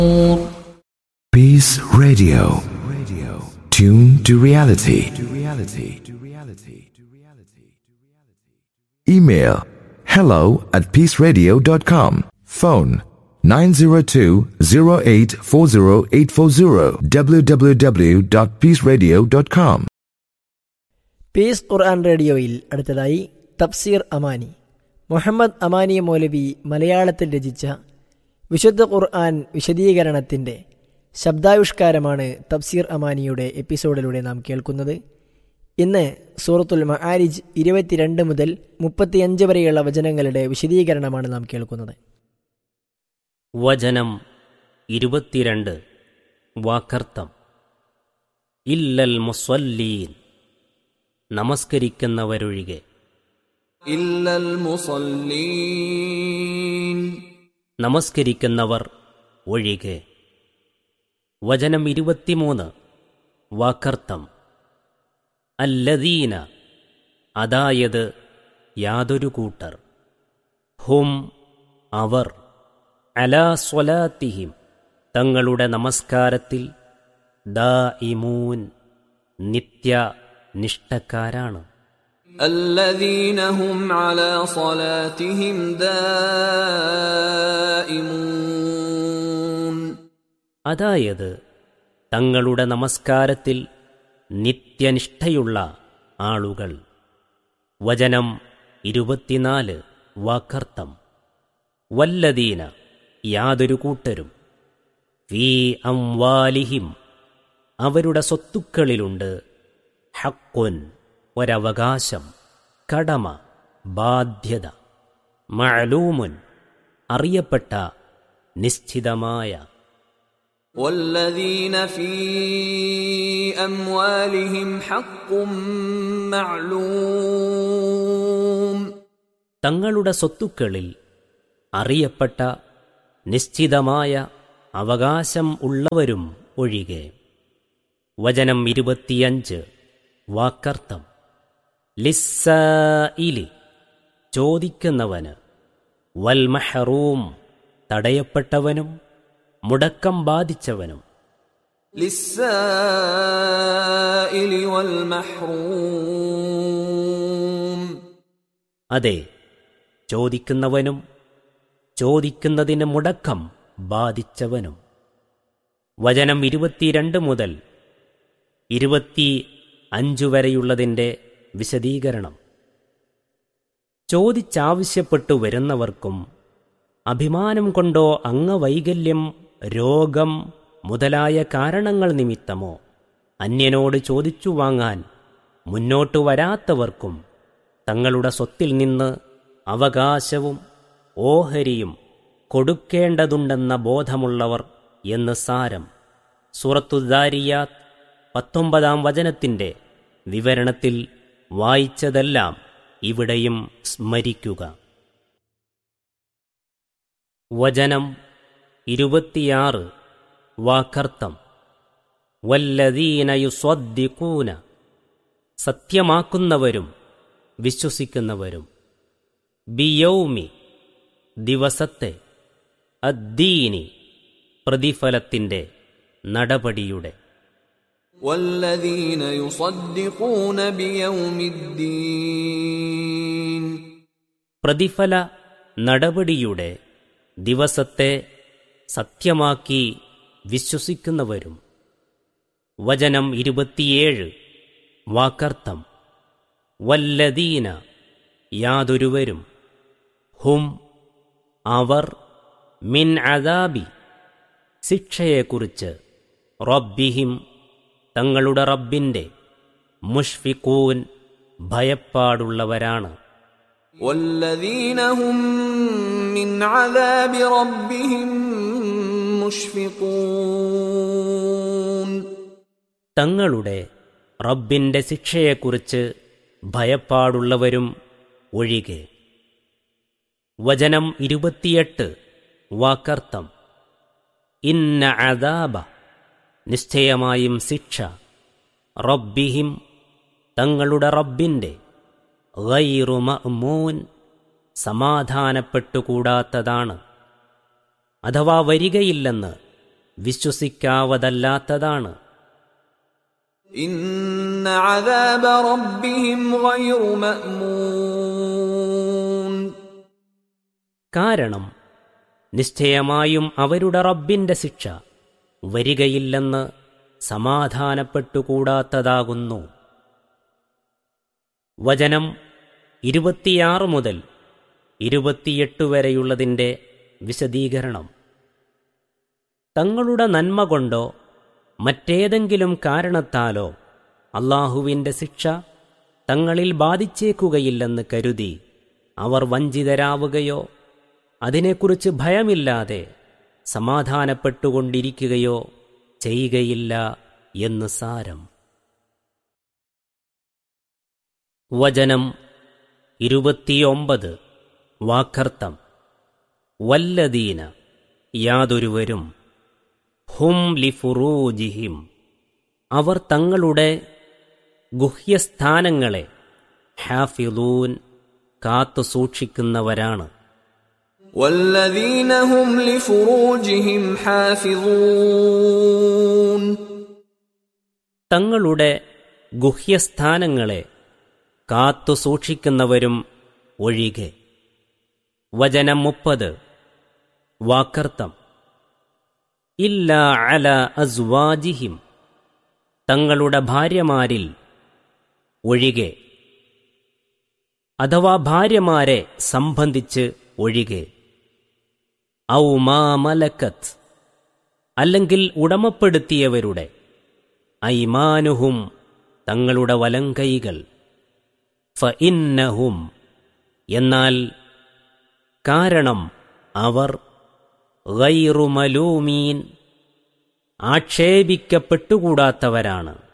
Peace Radio. Radio. Tune to reality. To reality. To reality. To reality. Email hello at peaceradio.com. Phone 902-0840840 www.peaceradio.com. Peace ഖുർആൻ റേഡിയോയിൽ അടുത്തതായി തഫ്സീർ അമാനി മുഹമ്മദ് അമാനി മൗലവി മലയാളത്തിൽ രചിച്ച വിശുദ്ധ ഖുർആൻ വിശദീകരണത്തിൻ്റെ ശബ്ദാവിഷ്കാരമാണ് തഫ്സീർ അമാനിയുടെ എപ്പിസോഡിലൂടെ നാം കേൾക്കുന്നത് ഇന്ന് സൂറത്തുൽ മആരിജ് ഇരുപത്തിരണ്ട് മുതൽ മുപ്പത്തിയഞ്ച് വരെയുള്ള വചനങ്ങളുടെ വിശദീകരണമാണ് നാം കേൾക്കുന്നത് വചനം ഇരുപത്തിരണ്ട് വാക്കർത്ഥം ഇല്ലൽ മുസ്വല്ലീൻ നമസ്കരിക്കുന്നവരൊഴികെ إلا المصلين നമസ്കരിക്കുന്നവർ ഒഴികെ വചനം ഇരുപത്തിമൂന്ന് വാക്കർത്ഥം അല്ലദീന അതായത് യാതൊരു കൂട്ടർ ഹും അവർ അലാ സ്വലാത്തിഹിം തങ്ങളുടെ നമസ്കാരത്തിൽ ദാ ഇമൂൻ നിത്യ നിഷ്ഠക്കാരാണ് الذين هم على صلاتهم دائمون അതായത് തങ്ങളുടെ നമസ്കാരത്തിൽ നിത്യനിഷ്ഠയുള്ള ആളുകൾ വചനം ഇരുപത്തിനാല് വാക്കർത്ഥം വല്ലദീന യാതൊരു കൂട്ടരും ഫീ അംവാലിഹിം അവരുടെ സ്വത്തുക്കളിലുണ്ട് ഹക്കുൻ ഒരവകാശം കടമ ബാധ്യത മഅലൂമുൻ അറിയപ്പെട്ട നിശ്ചിതമായ والذين في أموالهم حق معلوم തങ്ങളുടെ സ്വത്തുക്കളിൽ അറിയപ്പെട്ട നിശ്ചിതമായ അവകാശം ഉള്ളവരും ഒഴികെ വചനം ഇരുപത്തിയഞ്ച് വാക്കർത്ഥം ലിസ്സായിലി ചോദിക്കുന്നവന് വൽ മഹറൂം തടയപ്പെട്ടവനും മുടക്കം ബാധിച്ചവനും للسائل والمحروم അതെ ചോദിക്കുന്നവനും ചോദിക്കുന്നതിന് മുടക്കം ബാധിച്ചവനും വചനം ഇരുപത്തിരണ്ട് മുതൽ ഇരുപത്തി അഞ്ചു വരെയുള്ളതിൻ്റെ വിശദീകരണം ചോദിച്ചാവശ്യപ്പെട്ടു വരുന്നവർക്കും അഭിമാനം കൊണ്ടോ അംഗവൈകല്യം രോഗം മുതലായ കാരണങ്ങൾ നിമിത്തമോ അന്യനോട് ചോദിച്ചു വാങ്ങാൻ മുന്നോട്ടു വരാത്തവർക്കും തങ്ങളുടെ സ്വത്തിൽ നിന്ന് അവകാശവും ഓഹരിയും കൊടുക്കേണ്ടതുണ്ടെന്ന ബോധമുള്ളവർ എന്ന് സാരം സൂറത്തുദാരിയാത്ത് പത്തൊമ്പതാം വചനത്തിൻ്റെ വിവരണത്തിൽ വായിച്ചതെല്ലാം ഇവിടെയും സ്മരിക്കുക വചനം ഇരുപത്തിയാറ് വാക്കർത്ഥം വല്ലദീനയുസ്വദ്ദിക്കൂന സത്യമാക്കുന്നവരും വിശ്വസിക്കുന്നവരും ബിയൗമി ദിവസത്തെ അദ്ദീനി പ്രതിഫലത്തിൻ്റെ നടപടിയുടെ والذين يصدقون بيوم الدين പ്രതിഫല നടപടിയുടെ ദിവസത്തെ സത്യമാക്കി വിശ്വസിക്കുന്നവരും വചനം ഇരുപത്തിയേഴ് വാക്കർത്ഥം വല്ലദീന യാതൊരുവരും ഹും അവർ മിൻ അദാബി ശിക്ഷയെക്കുറിച്ച് റബ്ബിഹിം തങ്ങളുടെ റബ്ബിൻ്റെ മുഷ്ഫിക്കൂൻ ഭയപ്പാടുള്ളവരാണ് والذين هم من عذاب ربهم مشفقون തങ്ങളുടെ റബ്ബിന്റെ ശിക്ഷയെക്കുറിച്ച് ഭയപ്പാടുള്ളവരും ഒഴികെ വചനം ഇരുപത്തിയെട്ട് വാക്കർത്ഥം ഇന്ന അദാബ നിശ്ചയമായും ശിക്ഷ റബ്ബിഹിം തങ്ങളുടെ റബ്ബിന്റെ ഗൈറു മഅ്മൂൻ സമാധാനപ്പെട്ടുകൂടാത്തതാണ് അഥവാ വരികയില്ലെന്ന് വിശ്വസിക്കാവതല്ലാത്തതാണ് إن عذاب ربهم غير مأمون കാരണം നിശ്ചയമായും അവരുടെ റബ്ബിന്റെ ശിക്ഷ വരികയില്ലെന്ന് സമാധാനപ്പെട്ടുകൂടാത്തതാകുന്നു വചനം ഇരുപത്തിയാറ് മുതൽ ഇരുപത്തിയെട്ട് വരെയുള്ളതിൻ്റെ വിശദീകരണം തങ്ങളുടെ നന്മ കൊണ്ടോ മറ്റേതെങ്കിലും കാരണത്താലോ അള്ളാഹുവിൻ്റെ ശിക്ഷ തങ്ങളിൽ ബാധിച്ചേക്കുകയില്ലെന്ന് കരുതി അവർ വഞ്ചിതരാവുകയോ അതിനെക്കുറിച്ച് ഭയമില്ലാതെ സമാധാനപ്പെട്ടുകൊണ്ടിരിക്കുകയോ ചെയ്യുകയില്ല എന്ന് സാരം വചനം ഇരുപത്തിയൊമ്പത് വാക്കർത്ഥം വല്ലദീന യാതൊരുവരും ഹും ലിഫുറൂജിഹിം അവർ തങ്ങളുടെ ഗുഹ്യസ്ഥാനങ്ങളെ ഹാഫിലൂൻ കാത്തു സൂക്ഷിക്കുന്നവരാണ് والذين هم لفروجهم حافظون തങ്ങളുടെ ഗുഹ്യസ്ഥാനങ്ങളെ കാത്തു സൂക്ഷിക്കുന്നവരും ഒഴികെ വചനം മുപ്പത് വാക്കർത്ഥം ഇല്ല അല അസ്വാജിഹിം തങ്ങളുടെ ഭാര്യമാരിൽ ഒഴികെ അഥവാ ഭാര്യമാരെ സംബന്ധിച്ച് ഒഴികെ ഔ മാ മലക്കത്ത് അല്ലെങ്കിൽ ഉടമപ്പെടുത്തിയവരുടെ ഐമാനുഹും തങ്ങളുടെ വലങ്കൈകൾ ഫഇന്നഹും എന്നാൽ കാരണം അവർ ഗൈറുമലൂമീൻ ആക്ഷേപിക്കപ്പെട്ടുകൂടാത്തവരാണ്